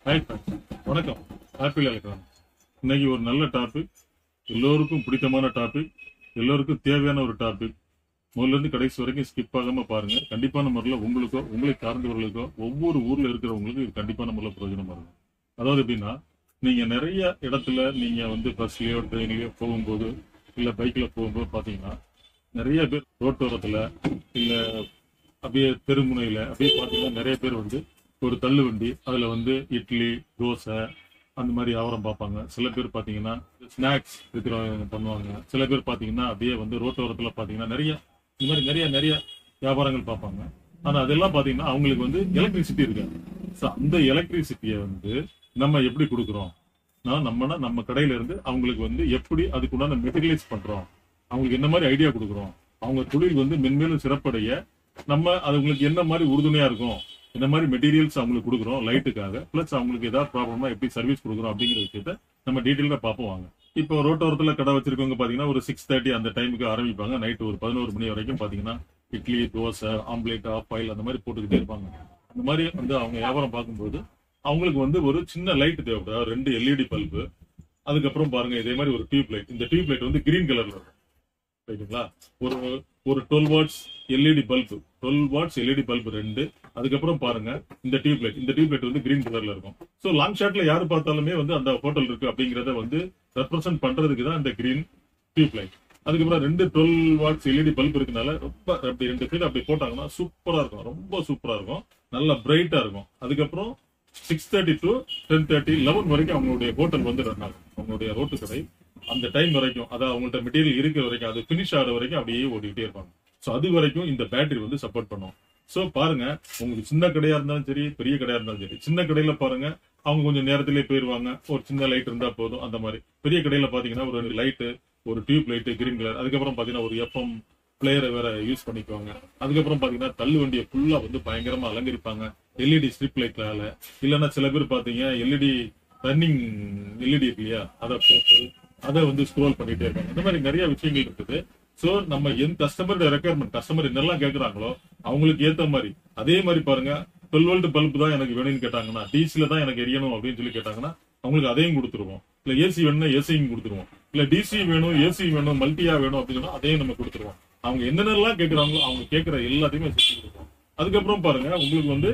hi வணக்கம் apple electronic இன்னைக்கு ஒரு நல்ல டாபிக் எல்லோருக்கும் பிடித்தமான டாபிக் எல்லோருக்கும் தேவையான ஒரு டாபிக் முதல்ல இருந்து கடைசி வரைக்கும் ஸ்கிப் ஆகாம பாருங்க கண்டிப்பான முறையில் உங்களுக்கோ உங்களை சார்ந்தவர்களுக்கோ ஒவ்வொரு ஊர்ல இருக்கிறவங்களுக்கு இது கண்டிப்பான முறையில் பிரயோஜனமா இருக்கும் அதாவது எப்படின்னா நீங்க நிறைய இடத்துல நீங்க வந்து பஸ்லயோ ட்ரெயின்லயோ போகும்போது இல்ல பைக்ல போகும்போது பாத்தீங்கன்னா நிறைய பேர் ரோட்டோரத்துல இல்ல அப்படியே தெருமுனையில அப்படியே பாத்தீங்கன்னா நிறைய பேர் வந்து ஒரு தள்ளு வண்டி அதுல வந்து இட்லி தோசை அந்த மாதிரி வியாபாரம் பார்ப்பாங்க சில பேர் பாத்தீங்கன்னா ஸ்நாக்ஸ் இருக்கிறவங்க பண்ணுவாங்க சில பேர் பாத்தீங்கன்னா அப்படியே வந்து ரோட்டோரத்துல பாத்தீங்கன்னா நிறைய இந்த மாதிரி நிறைய நிறைய வியாபாரங்கள் பார்ப்பாங்க ஆனா அதெல்லாம் பாத்தீங்கன்னா அவங்களுக்கு வந்து எலக்ட்ரிசிட்டி இருக்காது ஸோ அந்த எலக்ட்ரிசிட்டியை வந்து நம்ம எப்படி கொடுக்குறோம் நான் நம்மனா நம்ம கடையில இருந்து அவங்களுக்கு வந்து எப்படி அதுக்குண்டான மெட்டீரியலைஸ் பண்றோம் அவங்களுக்கு என்ன மாதிரி ஐடியா கொடுக்குறோம் அவங்க தொழில் வந்து மென்மேலும் சிறப்படைய நம்ம அது உங்களுக்கு என்ன மாதிரி உறுதுணையா இருக்கும் இந்த மாதிரி மெட்டீரியல்ஸ் அவங்களுக்கு கொடுக்குறோம் லைட்டுக்காக பிளஸ் அவங்களுக்கு ஏதாவது ப்ராப்ளமா எப்படி சர்வீஸ் கொடுக்குறோம் அப்படிங்கிற விஷயத்த நம்ம டீட்டெயிலாக பார்ப்போம் வாங்க இப்போ ரோட்டோரத்தில் கடை வச்சிருக்கவங்க பாத்தீங்கன்னா ஒரு சிக்ஸ் தேர்ட்டி அந்த டைமுக்கு ஆரம்பிப்பாங்க நைட் ஒரு பதினோரு மணி வரைக்கும் பாத்தீங்கன்னா idli dosa omelette half boil அந்த மாதிரி போட்டுக்கிட்டே இருப்பாங்க அந்த மாதிரி வந்து அவங்க வியாபாரம் பார்க்கும்போது அவங்களுக்கு வந்து ஒரு சின்ன லைட் தேவைப்படுது அதாவது ரெண்டு எல்இடி பல்பு அதுக்கப்புறம் பாருங்க இதே மாதிரி ஒரு டியூப் லைட் இந்த டியூப் லைட் வந்து கிரீன் கலர்ல இருக்கும் ரைட்டுங்களா ஒரு ஒரு twelve watts LED bulb twelve watts LED bulb ரெண்டு அதுக்கப்புறம் பாருங்க இந்த டியூப் லைட் இந்த டியூப் லைட் வந்து கிரீன் கலர்ல இருக்கும் சோ லாங் ஷாட்ல யாரு பார்த்தாலுமே வந்து அந்த ஹோட்டல் இருக்கு அப்படிங்கறத வந்து ரெப்ரசென்ட் பண்றதுக்கு தான் இந்த கிரீன் டியூப் லைட் அதுக்கப்புறம் ரெண்டு டுவெல் வாட்ஸ் எல்இடி பல்ப் இருக்கனால ரொம்ப அப்படி ரெண்டு சைடு அப்படி போட்டாங்கன்னா சூப்பரா இருக்கும் ரொம்ப சூப்பரா இருக்கும் நல்லா பிரைட்டா இருக்கும் அதுக்கப்புறம் six thirty to ten thirty eleven வரைக்கும் அவங்களுடைய ஹோட்டல் வந்து ரன் ஆகும் அவங்களுடைய ரோட்டு கடை அந்த டைம் வரைக்கும் அதாவது அவங்கள்ட்ட மெட்டீரியல் இருக்கிற வரைக்கும் அது பினிஷ் ஆகிற வரைக்கும் அப்படியே ஓடிக்கிட்டே இருப்பாங்க ஸோ அது வரைக்கும் இந்த பேட்டரி வந்து சப்போர்ட் பண்ணும் ஸோ பாருங்க உங்களுக்கு சின்ன கடையா இருந்தாலும் சரி பெரிய கடையா இருந்தாலும் சரி சின்ன கடையில பாருங்க அவங்க கொஞ்சம் நேரத்திலே போயிருவாங்க ஒரு சின்ன லைட் இருந்தா போதும் அந்த மாதிரி பெரிய கடையில பாத்தீங்கன்னா ஒரு லைட்டு ஒரு டியூப் லைட்டு கிரீன் கலர் அதுக்கப்புறம் பாத்தீங்கன்னா ஒரு எஃப்எம் பிளேயரை வேற யூஸ் பண்ணிக்குவாங்க அதுக்கப்புறம் பாத்தீங்கன்னா தள்ளு வண்டியை ஃபுல்லா வந்து பயங்கரமா அலங்கரிப்பாங்க எல்இடி ஸ்ட்ரிப் லைட்லால இல்லைன்னா சில பேர் பாத்தீங்க எல்இடி ரன்னிங் எல்இடி இருக்கு இல்லையா அதை போட்டு அதை வந்து ஸ்க்ரோல் பண்ணிட்டே இருக்காங்க இந்த மாதிரி நிறைய விஷயங்கள் இருக்குது சோ நம்ம என் கஸ்டமரோட ரெக்குயர்மெண்ட் கஸ்டமர் என்னெல்லாம் கேக்குறாங்களோ அவங்களுக்கு ஏத்த மாதிரி அதே மாதிரி பாருங்க டுவெல் வோல்ட் பல்ப் தான் எனக்கு வேணும்னு கேட்டாங்கன்னா டிசில தான் எனக்கு எரியணும் அப்படின்னு சொல்லி கேட்டாங்கன்னா அவங்களுக்கு அதையும் கொடுத்துருவோம் இல்ல ஏசி வேணும்னா ஏசியும் கொடுத்துருவோம் இல்ல டிசி வேணும் ஏசி வேணும் மல்டியா வேணும் அப்படின்னு சொன்னா அதையும் நம்ம கொடுத்துருவோம் அவங்க என்னென்னலாம் கேக்குறாங்களோ அவங்க கேக்குற எல்லாத்தையுமே செஞ்சு கொடுப்போம் அதுக்கப்புறம் பாருங்க உங்களுக்கு வந்து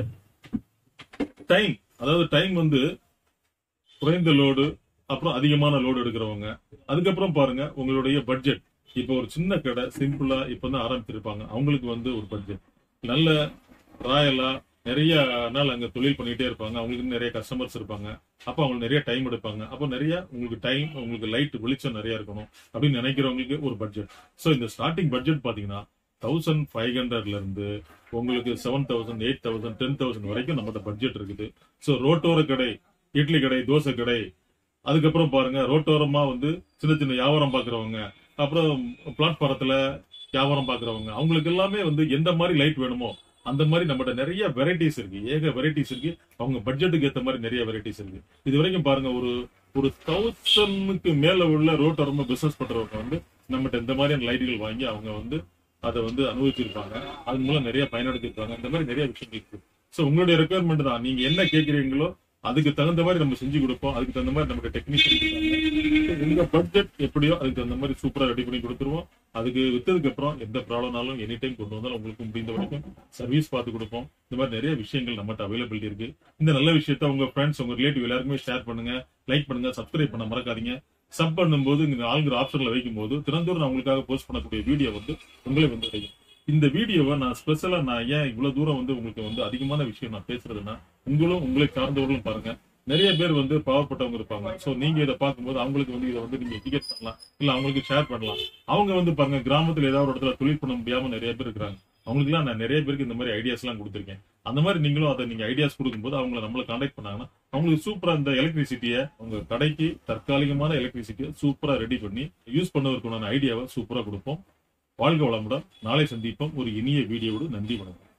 டைம் அதாவது டைம் வந்து குறைந்த லோடு அப்புறம் அதிகமான லோடு எடுக்கிறவங்க அதுக்கப்புறம் பாருங்க உங்களுடைய பட்ஜெட் இப்போ ஒரு சின்ன கடை சிம்பிளா இப்பதான் ஆரம்பிச்சிருப்பாங்க அவங்களுக்கு வந்து ஒரு பட்ஜெட் நல்ல ராயலா நிறைய நாள் அங்க தொழில் பண்ணிட்டே இருப்பாங்க அவங்களுக்கு நிறைய கஸ்டமர்ஸ் இருப்பாங்க அப்ப அவங்களுக்கு நிறைய டைம் எடுப்பாங்க அப்போ நிறைய உங்களுக்கு டைம் உங்களுக்கு லைட் வெளிச்சம் நிறைய இருக்கணும் அப்படின்னு நினைக்கிறவங்களுக்கு ஒரு பட்ஜெட் ஸோ இந்த ஸ்டார்டிங் பட்ஜெட் பாத்தீங்கன்னா தௌசண்ட் ஃபைவ் ஹண்ட்ரட்ல இருந்து உங்களுக்கு seven thousand eight thousand ten thousand வரைக்கும் நம்மகிட்ட பட்ஜெட் இருக்குது ஸோ ரோட்டோர கடை இட்லி கடை தோசை கடை அதுக்கப்புறம் பாருங்க ரோட்டோரமா வந்து சின்ன சின்ன வியாபாரம் பாக்குறவங்க அப்புறம் பிளாட்பாரத்துல வியாபாரம் பாக்குறவங்க அவங்களுக்கு எல்லாமே வந்து எந்த மாதிரி லைட் வேணுமோ அந்த மாதிரி நம்மகிட்ட நிறைய வெரைட்டிஸ் இருக்கு ஏக வெரைட்டிஸ் இருக்கு அவங்க பட்ஜெட்டுக்கு ஏத்த மாதிரி நிறைய வெரைட்டிஸ் இருக்கு இது வரைக்கும் பாருங்க ஒரு ஒரு தௌசண்ட்க்கு மேல உள்ள ரோட்டோரமா பிசினஸ் பண்றவங்க வந்து நம்மகிட்ட இந்த மாதிரியான லைட்டுகள் வாங்கி அவங்க வந்து அதை வந்து அனுபவிச்சிருப்பாங்க அதன் மூலம் நிறைய பயனடைஞ்சிருப்பாங்க இந்த மாதிரி நிறைய விஷயங்கள் இருக்கு ஸோ உங்களுடைய ரெக்குயர்மெண்ட் தான் நீங்க என்ன கேட்குறீங்களோ அதுக்கு தகுந்த மாதிரி நம்ம செஞ்சு கொடுப்போம் அதுக்கு தகுந்த மாதிரி நமக்கு டெக்னீஷியன் இருக்காங்க உங்க பட்ஜெட் எப்படியோ அதுக்கு தகுந்த மாதிரி சூப்பரா ரெடி பண்ணி கொடுத்துருவோம் அதுக்கு வித்ததுக்கு அப்புறம் எந்த ப்ராப்ளம்னாலும் எனி டைம் கொண்டு வந்தாலும் உங்களுக்கு முடிந்த வரைக்கும் சர்வீஸ் பார்த்து கொடுப்போம் இந்த மாதிரி நிறைய விஷயங்கள் நம்மகிட்ட அவைலபிலிட்டி இருக்கு இந்த நல்ல விஷயத்த உங்க ஃப்ரெண்ட்ஸ் உங்க ரிலேட்டிவ் எல்லாருக்குமே ஷேர் பண்ணுங்க லைக் பண்ணுங்க சப்ஸ்கிரைப் பண்ண மறக்காதீங்க சப் பண்ணும்போது இங்க ஆளுங்கிற ஆப்ஷன்ல வைக்கும் போது தினந்தோறும் நான் உங்களுக்காக போஸ்ட் பண்ணக்கூடிய வீடியோ வந்து உங்களே வந்து கிடைக்கும் இந்த வீடியோவை நான் ஸ்பெஷலா நான் ஏன் இவ்வளவு தூரம் வந்து உங்களுக்கு வந்து அதிகமான விஷயம் நான் பேசுறதுன்னா உங்களும் உங்களை சார்ந்தவர்களும் பாருங்க நிறைய பேர் வந்து பாவப்பட்டவங்க இருப்பாங்க சோ நீங்க இதை பார்க்கும்போது அவங்களுக்கு வந்து இதை வந்து நீங்க எஜுகேட் பண்ணலாம் இல்ல அவங்களுக்கு ஷேர் பண்ணலாம் அவங்க வந்து பாருங்க கிராமத்துல ஏதாவது ஒரு இடத்துல தொழில் பண்ண முடியாம நிறைய பேர் இருக்கிறாங்க அவங்களுக்குலாம் நான் நிறைய பேருக்கு இந்த மாதிரி ஐடியாஸ் எல்லாம் கொடுத்துருக்கேன் அந்த மாதிரி நீங்களும் அதை நீங்க ஐடியாஸ் கொடுக்கும்போது அவங்கள நம்மள கான்டாக்ட் பண்ணாங்கன்னா அவங்களுக்கு சூப்பரா இந்த எலக்ட்ரிசிட்டியை உங்க கடைக்கு தற்காலிகமான எலக்ட்ரிசிட்டியை சூப்பரா ரெடி பண்ணி யூஸ் பண்ணுவதற்குண்டான ஐடியாவை சூப்பரா கொடுப்போம் வாழ்க வளமுடன் நாளை சந்திப்போம் ஒரு இனிய வீடியோவோடு நன்றி வணக்கம்